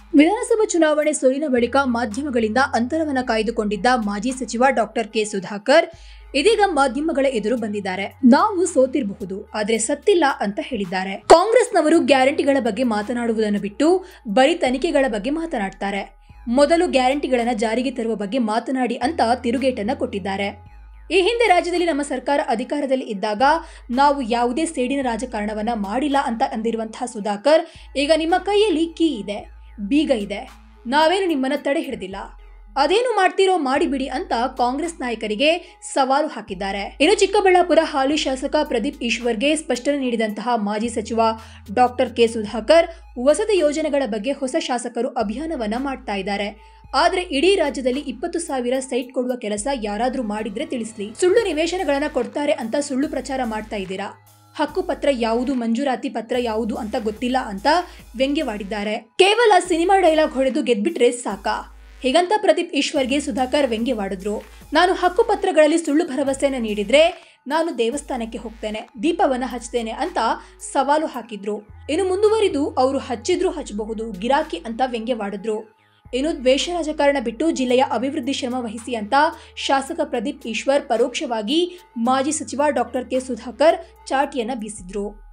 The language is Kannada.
ವಿಧಾನಸಭಾ ಚುನಾವಣೆ ಸೋಲಿನ ಬಳಿಕ ಮಾಧ್ಯಮಗಳಿಂದ ಅಂತರವನ್ನ ಕಾಯ್ದುಕೊಂಡಿದ್ದ ಮಾಜಿ ಸಚಿವ ಡಾಕ್ಟರ್ ಕೆ ಸುಧಾಕರ್ ಇದೀಗ ಮಾಧ್ಯಮಗಳ ಎದುರು ಬಂದಿದ್ದಾರೆ ನಾವು ಸೋತಿರಬಹುದು ಆದ್ರೆ ಸತ್ತಿಲ್ಲ ಅಂತ ಹೇಳಿದ್ದಾರೆ ಕಾಂಗ್ರೆಸ್ನವರು ಗ್ಯಾರಂಟಿಗಳ ಬಗ್ಗೆ ಮಾತನಾಡುವುದನ್ನು ಬಿಟ್ಟು ಬರೀ ತನಿಖೆಗಳ ಬಗ್ಗೆ ಮಾತನಾಡ್ತಾರೆ ಮೊದಲು ಗ್ಯಾರಂಟಿಗಳನ್ನ ಜಾರಿಗೆ ತರುವ ಬಗ್ಗೆ ಮಾತನಾಡಿ ಅಂತ ತಿರುಗೇಟನ್ನ ಕೊಟ್ಟಿದ್ದಾರೆ ಈ ಹಿಂದೆ ರಾಜ್ಯದಲ್ಲಿ ನಮ್ಮ ಸರ್ಕಾರ ಅಧಿಕಾರದಲ್ಲಿ ಇದ್ದಾಗ ನಾವು ಯಾವುದೇ ಸೇಡಿನ ರಾಜಕಾರಣವನ್ನ ಮಾಡಿಲ್ಲ ಅಂತ ಅಂದಿರುವಂತಹ ಸುಧಾಕರ್ ಈಗ ನಿಮ್ಮ ಕೈಯಲ್ಲಿ ಕೀ ಇದೆ ಬೀಗ ಇದೆ ನಾವೇನು ನಿಮ್ಮನ್ನ ತಡೆ ಹಿಡಿದಿಲ್ಲ ಅದೇನು ಮಾಡ್ತೀರೋ ಮಾಡಿಬಿಡಿ ಅಂತ ಕಾಂಗ್ರೆಸ್ ನಾಯಕರಿಗೆ ಸವಾಲು ಹಾಕಿದ್ದಾರೆ ಇನ್ನು ಚಿಕ್ಕಬಳ್ಳಾಪುರ ಹಾಲಿ ಶಾಸಕ ಪ್ರದೀಪ್ ಈಶ್ವರ್ಗೆ ಸ್ಪಷ್ಟನೆ ನೀಡಿದಂತಹ ಮಾಜಿ ಸಚಿವ ಡಾಕ್ಟರ್ ಕೆ ಸುಧಾಕರ್ ವಸತಿ ಯೋಜನೆಗಳ ಬಗ್ಗೆ ಹೊಸ ಶಾಸಕರು ಅಭಿಯಾನವನ್ನ ಮಾಡ್ತಾ ಇದ್ದಾರೆ ಆದ್ರೆ ಇಡೀ ರಾಜ್ಯದಲ್ಲಿ ಇಪ್ಪತ್ತು ಸಾವಿರ ಸೈಟ್ ಕೊಡುವ ಕೆಲಸ ಯಾರಾದ್ರೂ ಮಾಡಿದ್ರೆ ತಿಳಿಸ್ಲಿ ಸುಳ್ಳು ನಿವೇಶನಗಳನ್ನ ಕೊಡ್ತಾರೆ ಅಂತ ಸುಳ್ಳು ಪ್ರಚಾರ ಮಾಡ್ತಾ ಇದ್ದೀರಾ ಹಕ್ಕು ಪತ್ರ ಯಾವುದು ಮಂಜೂರಾತಿ ಪತ್ರ ಯಾವುದು ಅಂತ ಗೊತ್ತಿಲ್ಲ ಅಂತ ವ್ಯಂಗ್ಯವಾಡಿದ್ದಾರೆ ಕೇವಲ ಸಿನಿಮಾ ಡೈಲಾಗ್ ಹೊಡೆದು ಗೆದ್ಬಿಟ್ರೆ ಸಾಕಾ ಹೀಗಂತ ಪ್ರದೀಪ್ ಈಶ್ವರ್ಗೆ ಸುಧಾಕರ್ ವ್ಯಂಗ್ಯವಾಡಿದ್ರು ನಾನು ಹಕ್ಕು ಪತ್ರಗಳಲ್ಲಿ ಸುಳ್ಳು ಭರವಸೆಯನ್ನು ನೀಡಿದ್ರೆ ನಾನು ದೇವಸ್ಥಾನಕ್ಕೆ ಹೋಗ್ತೇನೆ ದೀಪವನ್ನ ಹಚ್ತೇನೆ ಅಂತ ಸವಾಲು ಹಾಕಿದ್ರು ಇನ್ನು ಮುಂದುವರಿದು ಅವರು ಹಚ್ಚಿದ್ರು ಹಚ್ಚಬಹುದು ಗಿರಾಕಿ ಅಂತ ವ್ಯಂಗ್ಯವಾಡಿದ್ರು ಇನ್ನು ದ್ವೇಷ ರಾಜಕಾರಣ ಬಿಟ್ಟು ಜಿಲ್ಲೆಯ ಅಭಿವೃದ್ಧಿ ಶ್ರಮ ವಹಿಸಿ ಅಂತ ಶಾಸಕ ಪ್ರದೀಪ್ ಈಶ್ವರ್ ಪರೋಕ್ಷವಾಗಿ ಮಾಜಿ ಸಚಿವ ಡಾಕ್ಟರ್ ಕೆ ಸುಧಾಕರ್ ಚಾಟಿಯನ್ನ ಬೀಸಿದ್ರು